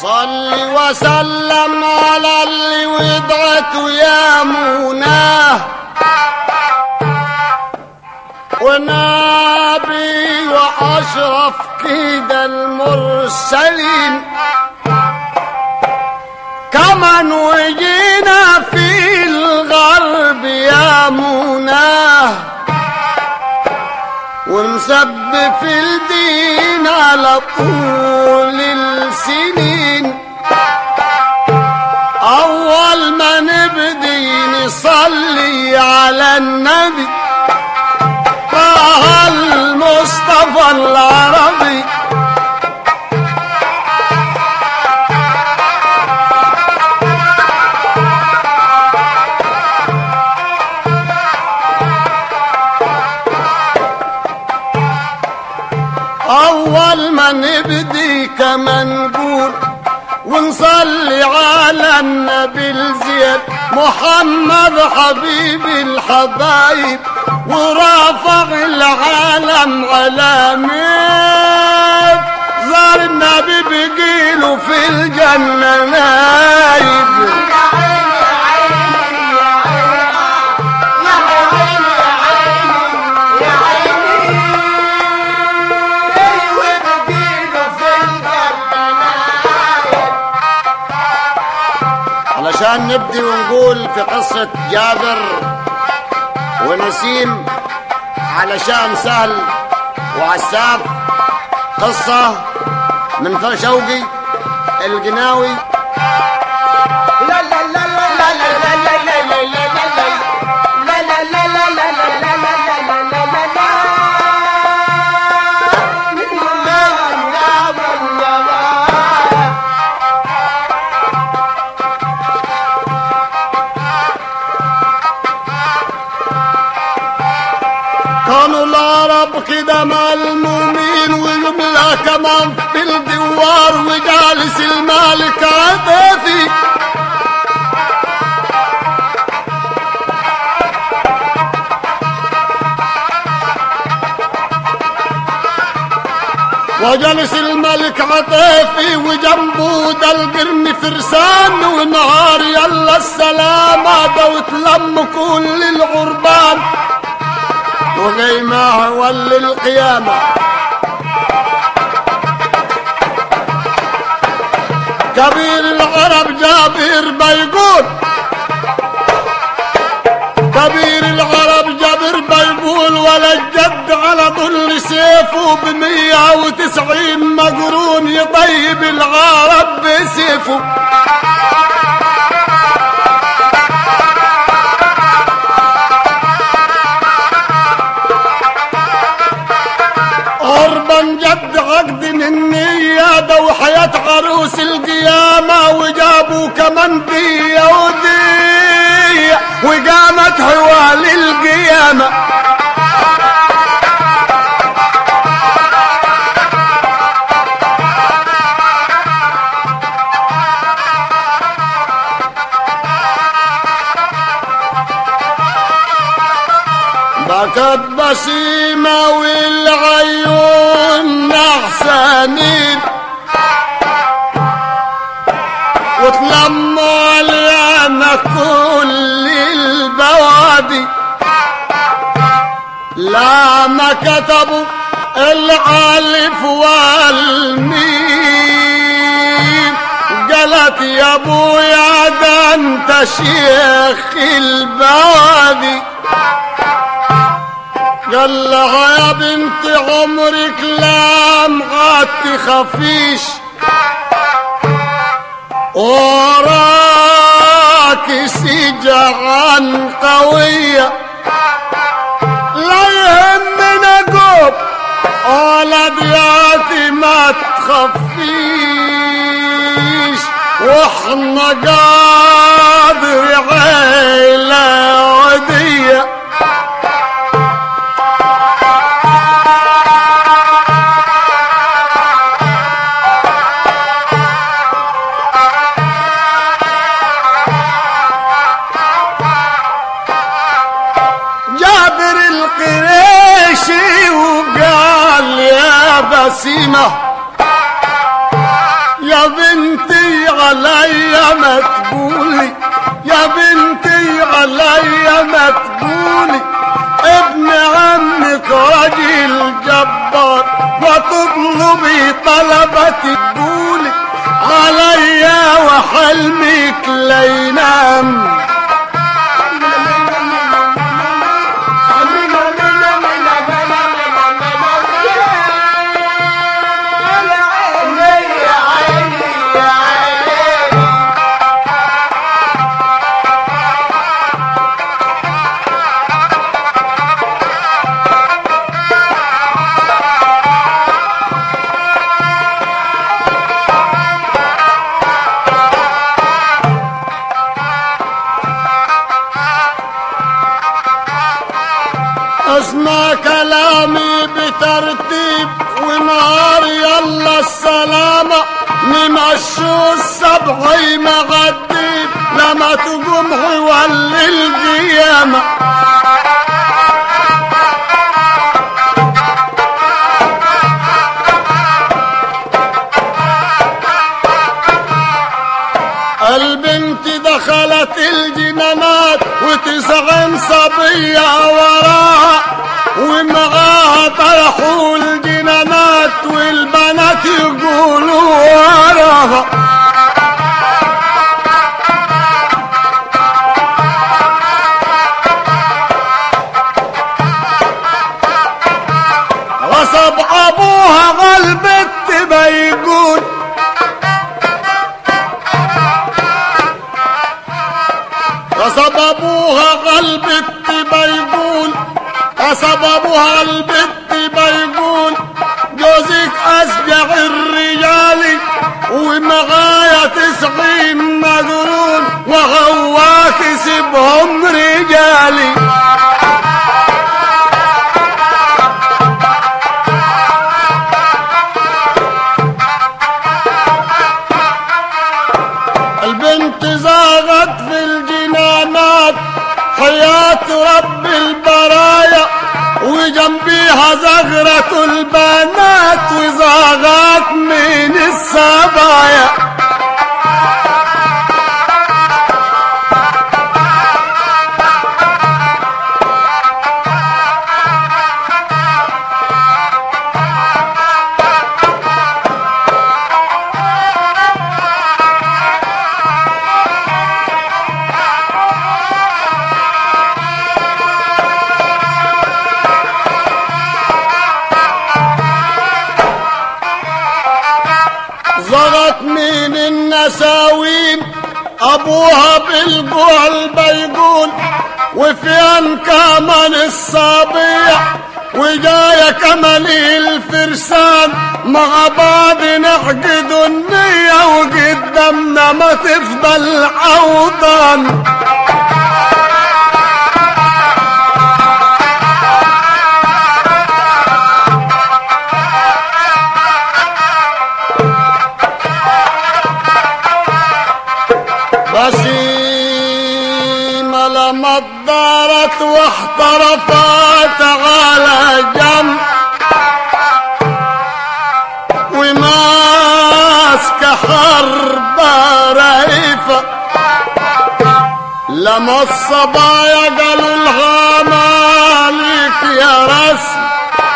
صل وسلم على اللي وضعته يا مناه ونبي واشرف كده المرسلين كمان وجينا في الغرب يا مناه ونسب في الدين على طول السنين أول ما نبدي نصلي على النبي طه المصطفى العربي أول ما نبدي كما نقول ونصلي على النبي الزياد محمد حبيب الحبايب ورافع العالم على ميت زار النبي بقيله في الجنة نايب علشان نبدي ونقول في قصة جابر ونسيم علشان سهل وعساف قصة من فر شوقي القناوي كانوا العرب كده ملمومين وجملة كمان في الدوار وجالس الملك عدافي وجلس الملك عطيفي وجنبه ده القرن فرسان ونهار يلا السلامة ده وتلم كل العربان وجاي معه ول القيامة كبير العرب جابر بيقول كبير العرب جابر بيقول ولا الجد على ظل سيفه بمية وتسعين مقرون يطيب العرب بسيفه قربا جد عقد من نيادة وحياة عروس القيامة وجابوا كمان دية ودية وقامت حوال القيامة بكت بسيمة والعيون نحسانين وتلموا علينا كل البوادي لا ما كتبوا الالف والميم قالت يا ابويا ده انت شيخ البوادي قال لها يا بنت عمرك لا ما تخافيش وراك سجعان قوية لا يهمنا قوم ولدياتي ما تخافيش واحنا قادر عيلة وديه جابر القريشي وقال يا بسيمة يا بنتي عليا ما تقولي يا بنتي عليا ما تقولي ابن عمك راجل جبار وتطلبي طلبة تقولي عليا وحلمك لينام اسمع كلامي بترتيب ونهار يلا السلامة نمشوا السبع مغديب لما تقوم حول القيامة البنت دخلت الجنانات وتسعين صبية وراها ومعاها طرحوا الجنانات والبنات يقولوا وراها غصب ابوها غلبت بيقول غصب ابوها غلبت بيقول غصب ابوها البت بيقول جوزك اشجع الرجال ومعايا تسعين مجرون وهواك سيبهم رجالي البنت زاغت في الجنانات حياة رب البرايا وجنبيها زغرة البنات وزاغت من السبايا زغت من النساوين ابوها بالجوع بيقول وفين كمان الصبيح وجاية كمان الفرسان مع بعض نحقد النية وقدامنا ما تفضل عوضان بسيمة لما اتدارت واحترفت على جنب وماسكة حرب رهيفة لما الصبايا قالوا لها مالك يا رسم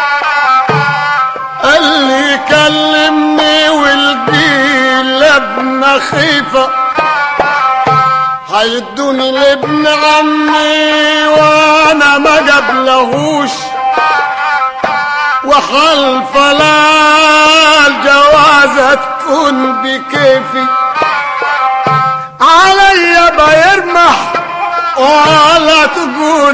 اللي كلمني والجيل ابن خيفه هيدوني لابن عمي وانا ما قبلهوش وحلف لا الجوازة تكون بكيفي عليا بيرمح ولا تقول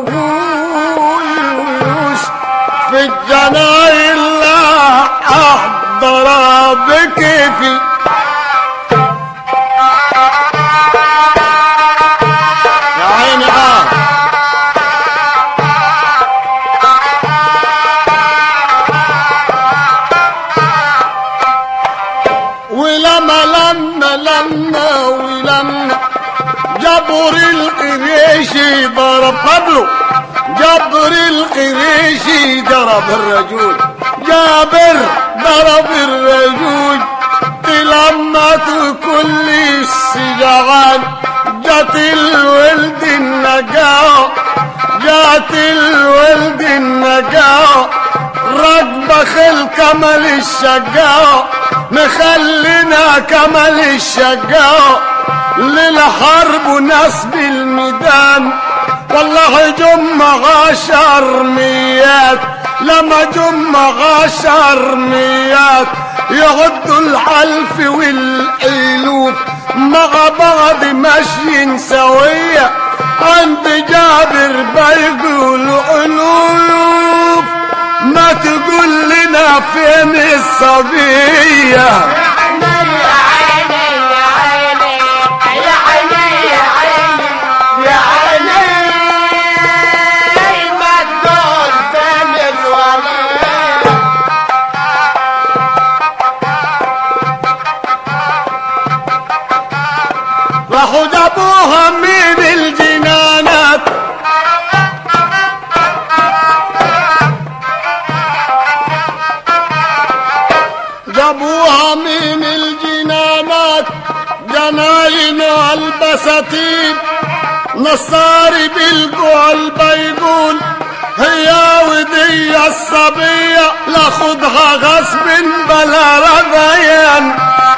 لهوش في الجناين لا احضر بكيفي يا عيني اه ولما لما لما ولما جبر القريشي ضرب قبله جبر القريشي ضرب الرجل جابر ضرب الرجل لما ماتوا كل السجعان جات الولد النجاة جات الولد النجاة ركبة خل كمل الشجاع مخلينا كمل الشجاع للحرب ونسب الميدان والله جم عشر ميات لما جم عشر ميات يعدوا الحلف والألوف مع بعض ماشيين سوية عند جابر بيقول ألوف ما تقول لنا فين الصبيه راحوا جابوها من الجنانات جابوها من الجنانات جناين البساتين نصاري بالقول بيقول هي ودي الصبية لاخدها غصب بلا رضيان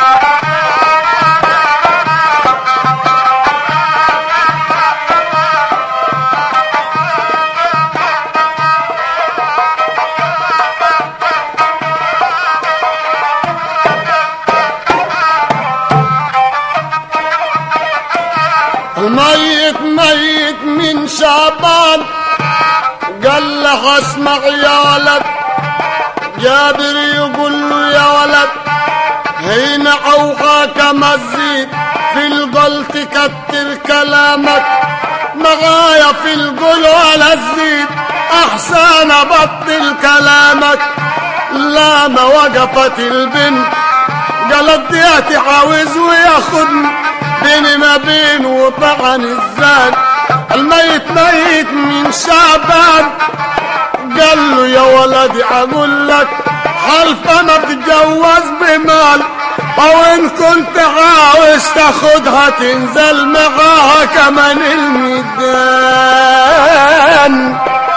الميت ميت من شعبان قال له اسمع يا ولد جابر يقول له يا ولد هنا عوقك مزيد في القول تكتر كلامك معايا في القول ولا تزيد احسن ابطل كلامك لا ما وقفت البنت قالت دياتي عاوز وياخدني بيني ما بين وطعن الزاد الميت ميت من شعبان قال له يا ولدي اقول لك حلف انا بتتجوز بمال او ان كنت عاوز تاخدها تنزل معاها كمان الميدان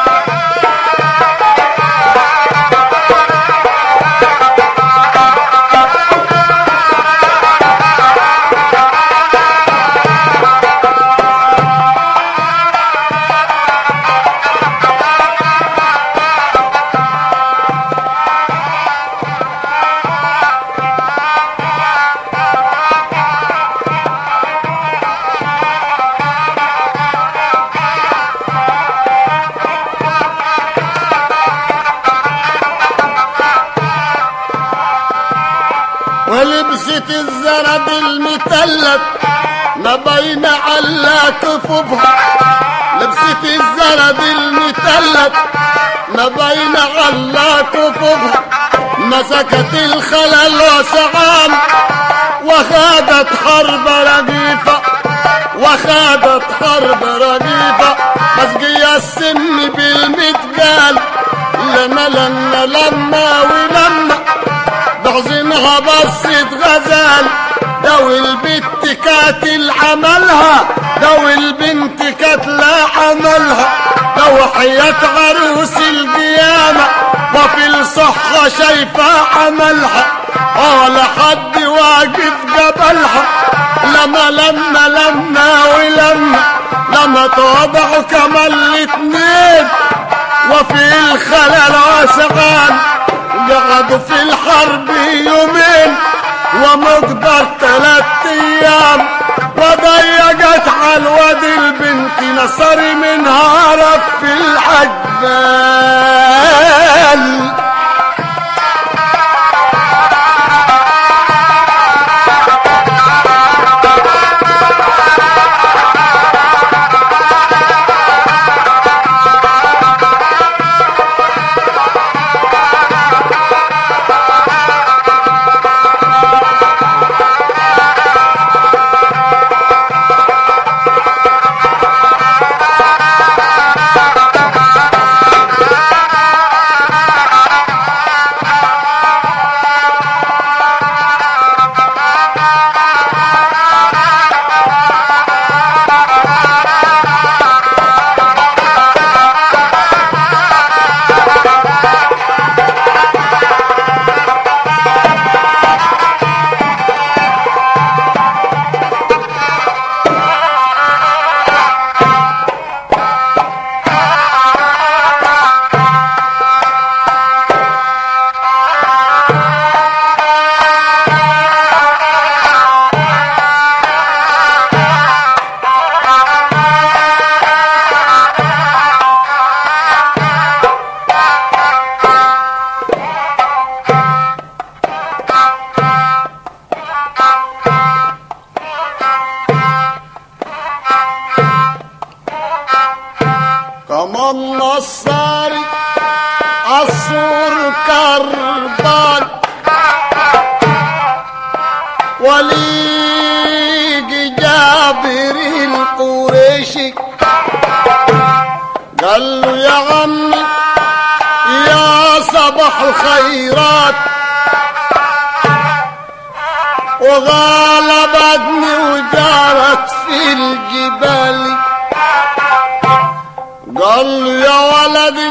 ولبست الزرد المثلث ما بين على كفوفها لبست الزرد المثلث ما بين على كفوفها مسكت الخلل وسعان وخادت حرب رقيفة وخادت حرب رقيفة مسقي السم بالمتقال لما لما لما ولما بحزنها بصت غزال دو البت كاتل عملها دو البنت كاتلة عملها دو حياة عروس القيامة وفي الصحة شايفة عملها ولا حد واقف قبلها لما لما لما ولما لما توضعوا كمان الاتنين وفي الخلل وسغان قعدوا في الحرب يومين ومقدر ثلاث ايام وضيقت على الواد البنت نصر منها رف العجبال هربان وليجي جابر القريشي قال له يا عمي يا صباح الخيرات وغلبتني وجارت في الجبال قال له يا ولدي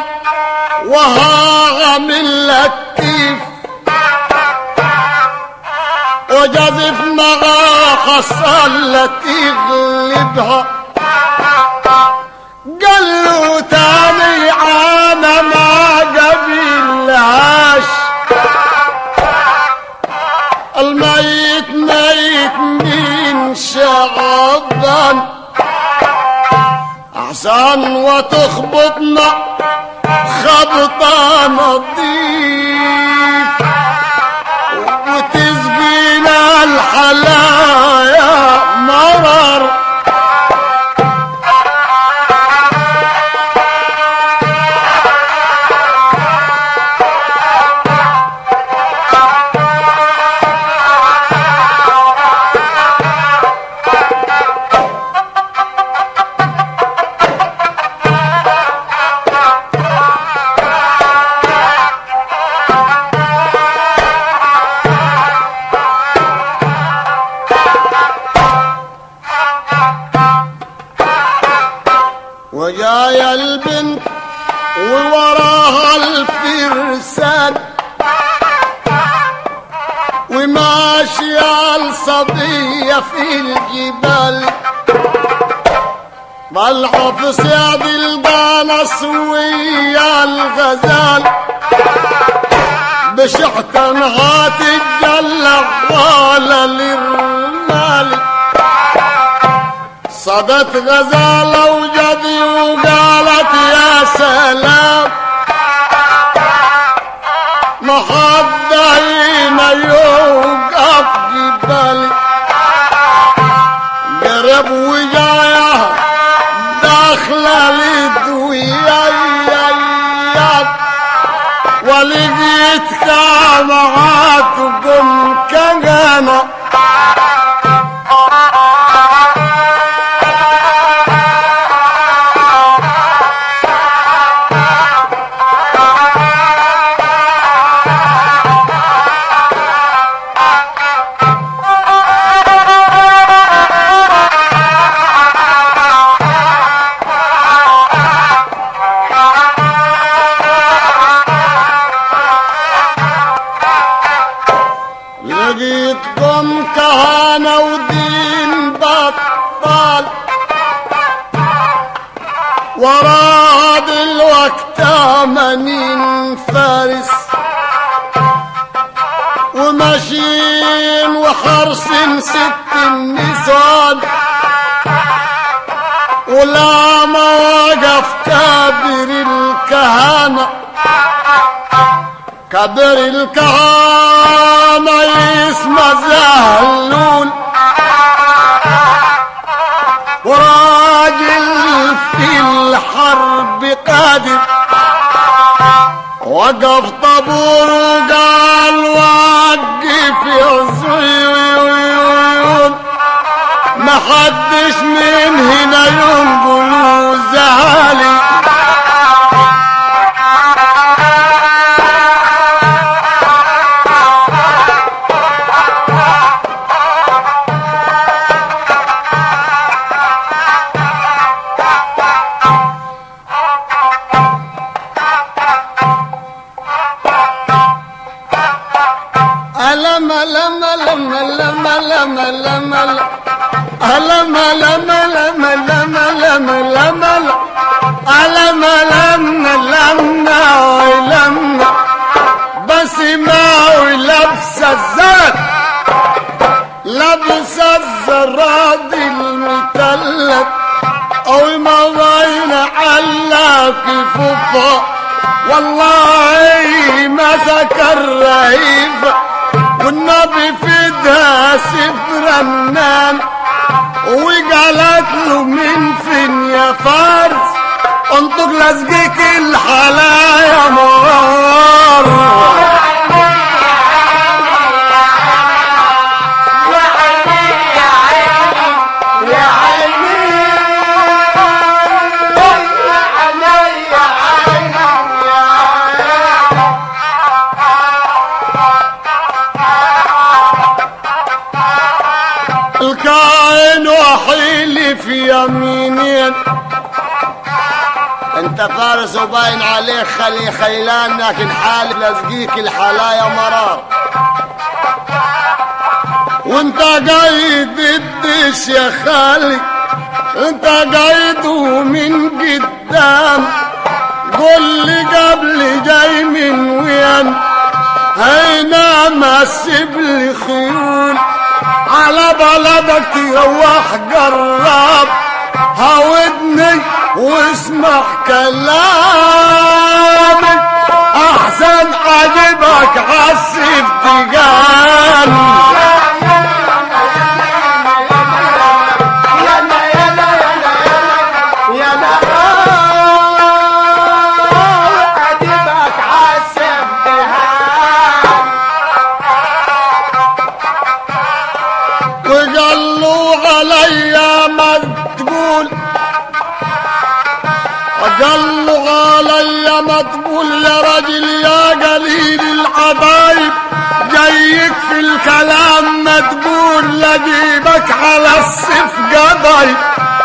وهعمل لك كيف وجازف معاه خصلة تغلبها قال له تاني انا ما قبلهاش الميت ميت من شعبان احسن وتخبطنا خبطة نظيف وتسقينا الحلايا مرر وجاية البنت ووراها الفرسان وماشية الصبية في الجبال طلعوا في صياد القانص ويا الغزال بشحتنها تتجلى ولا للمال صدت غزالة وجدي وقالت يا سلام ما حد هنا يوقف جبالي قرب وجاية داخلة لدويايات ولقيت كامعات قم كجانا لقيتكم كهنة ودين بطال وراه دلوقت تمانين فارس وماشيين وحرسين ست النسوان ولا ما وقف كابر الكهنه كبر الكهانة اسمه زهلول وراجل في الحرب قادر وقف طابور وقال وقف يا زيون ما حدش من هنا ينقل زهالي ألم ألم ألم ألم ألم ألم ألم ألم ألم ألم ألم ألم ألم ألم ألم ألم بس ما لبس الزرد لبس الزراد المتلت أو ما بين على كفوفه والله مسك الرهيف والنبي فدها سفر النان وقالت له من فين يا فارس انطق لزقك الحلايا مرار حلف يمينين انت فارس وباين عليك خلي خيلان لكن حالف لازقيك الحلايا مرار وانت قايد الدش يا خالي انت قايد من قدام قول لي قبل جاي من وين هينا ما سيب لي خيول على بلدك تروح قرب هودني واسمع كلامي احسن عجبك عالسيف تقال وقالوا عليا ما تقول قالوا عليا ما تقول يا رجل يا قليل العبايب جايك في الكلام ما تقول لجيبك على السيف قضايب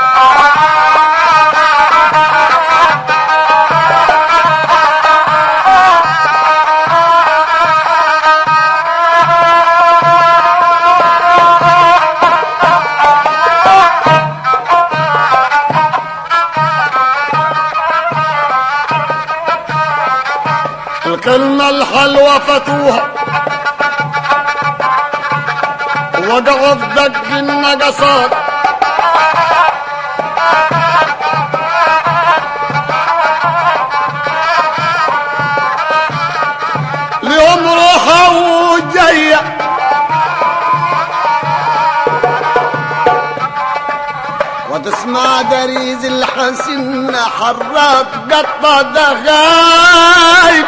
الكلمة الحلوة فتوها وقعوا في دق النقصات لهم روحة وجاية وتسمع دريز الحسن حرات قطة دغايب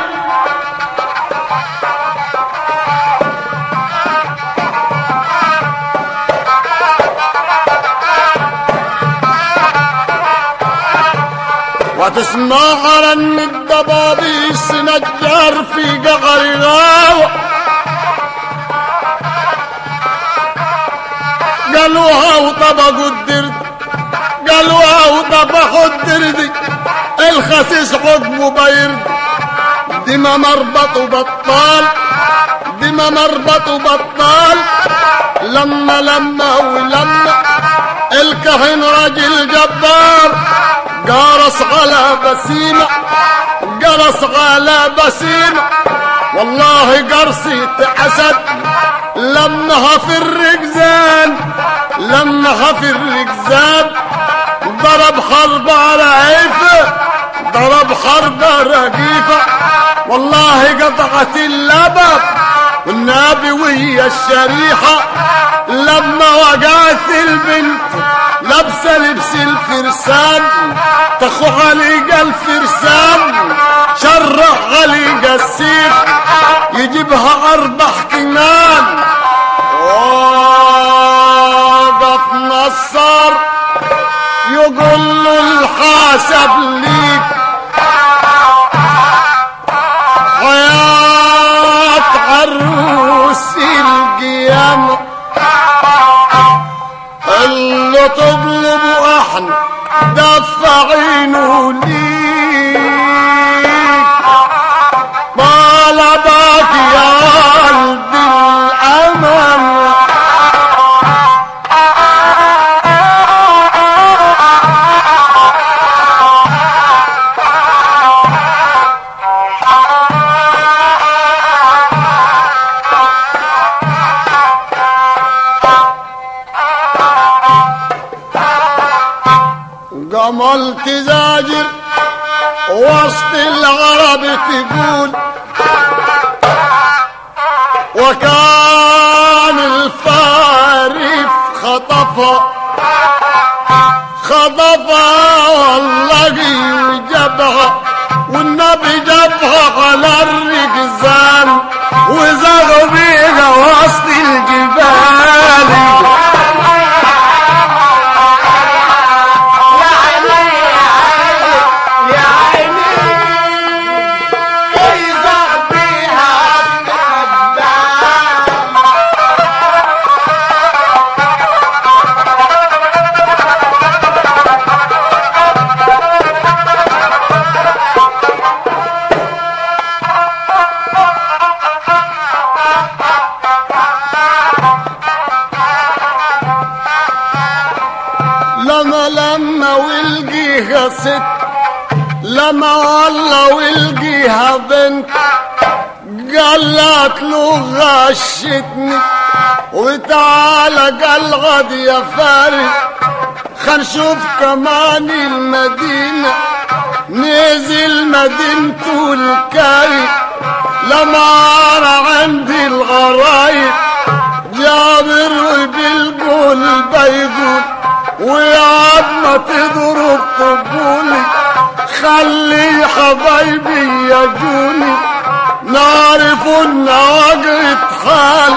وتسمع رن الضبابيس نجار في قعر غاوة قالوها وطبقوا الدرد قالوها وطبقوا الدرد الخسيس عقبه بيرد دما مربط وبطال دما مربط وبطال لما لما ولما الكهن رجل جبار قرص على بسيمة قرص على بسيمة والله قرصي أسد لمها في الركزان لمها في الركزان ضرب حرب على عيفه ضرب حرب رقيفة والله قطعت اللبب والنبي وهي الشريحة لما وقعت البنت لابسه لبس الفرسان تخو علي الفرسان شرح علي السيف يجيبها اربع كمان وقف نصر يقول له الحاسب ليك حياة عروس القيامة اللي تطلبوا احنا دفعينه ليك طلبك يا قلب الامل قمل تزاجر وسط العرب تقول وكان الفارف خطفها خطفها والله وجبها والنبي جابها على الركزان وزغ بيها وسط الجبال لما والله والقيها بنت قالت له غشتني وتعالى قال غد يا فارس خنشوف كمان المدينة نزل مدينته الكاي لما عندي الغرايب جابر بالقول بيقول ويا ما تضرب طبولي خلي حبايبي يجوني نعرف النواقد حال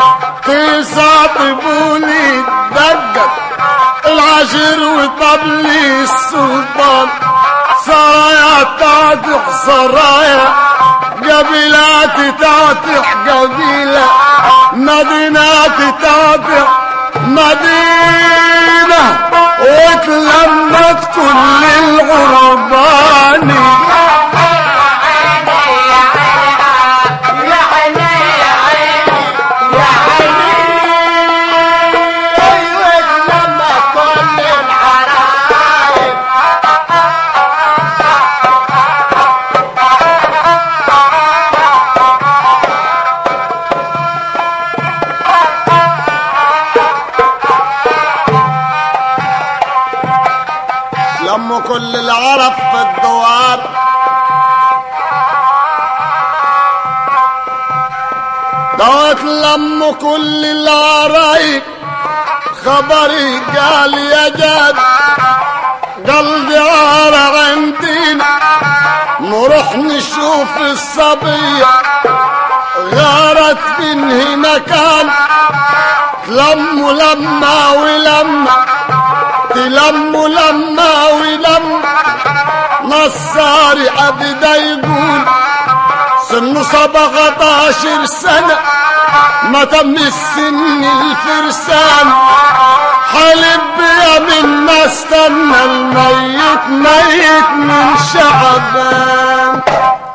تصاحبوني دقت العشر وطبلي السلطان سرايا تاتح سرايا قبيلات تاتح قبيلة مدينات تاتح مدينة وتلمت كل الغرباني لم كل العرب في الدوار دوت لم كل العرايب خبري قال يا جاد قلبي عار عندنا نروح نشوف الصبية غارت منه مكان لم لما ولما تلم لما ولم نصاري عبدا يقول سنه سبعة عشر سنة ما تم السن الفرسان حلب يا من ما استنى الميت ميت من شعبان